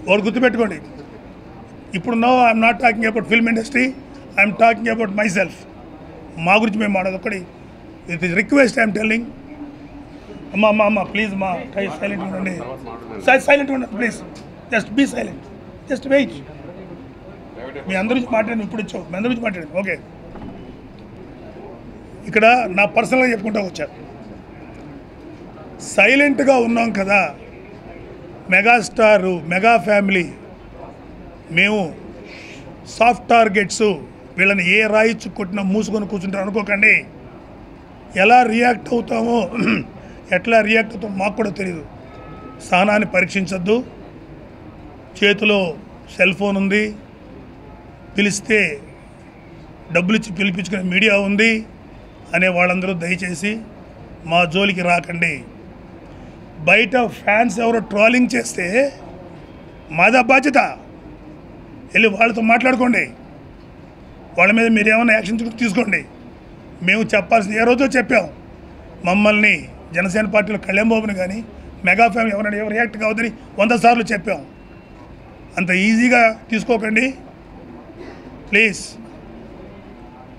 ఒకటి గుర్తుపెట్టుకోండి ఇప్పుడు no I'm not talking about film industry I'm talking about myself మా గురించి మేము మాట్లాడదు ఒకటి it is request I'm telling అమ్మా అమ్మ అమ్మ ప్లీజ్ మా సైలెంట్ ఉండండి సైలెంట్ ఉండండి please just be silent just wait మీ అందరి నుంచి మాట్లాడాను ఇప్పుడు ఇచ్చావు మీ అందరి నుంచి మాట్లాడాను ఓకే ఇక్కడ నా పర్సనల్గా చెప్పుకుంటా వచ్చా సైలెంట్గా ఉన్నాం కదా మెగాస్టారు మెగా ఫ్యామిలీ మేము సాఫ్ట్ టార్గెట్స్ వీళ్ళని ఏ రాయిచ్చు కొట్టినా మూసుకొని కూర్చుంటారు అనుకోకండి ఎలా రియాక్ట్ అవుతామో ఎట్లా రియాక్ట్ అవుతామో మాకు కూడా తెలియదు స్థానాన్ని పరీక్షించొద్దు చేతిలో సెల్ ఫోన్ ఉంది పిలిస్తే డబ్బులు ఇచ్చి పిలిపించుకునే మీడియా ఉంది అనే వాళ్ళందరూ దయచేసి మా జోలికి రాకండి బయట ఫ్యాన్స్ ఎవరో ట్రోలింగ్ చేస్తే మాదా బాధ్యత వెళ్ళి వాళ్ళతో మాట్లాడుకోండి వాళ్ళ మీద మీరు ఏమైనా యాక్షన్ తీసుకోండి మేము చెప్పాల్సింది ఏ రోజో చెప్పాం మమ్మల్ని జనసేన పార్టీలో కళ్యాణ్ బాబుని కానీ మెగా ఫ్యామిలీ ఎవరైనా ఎవరు రియాక్ట్ కావద్దని వంద సార్లు చెప్పాం అంత ఈజీగా తీసుకోకండి ప్లీజ్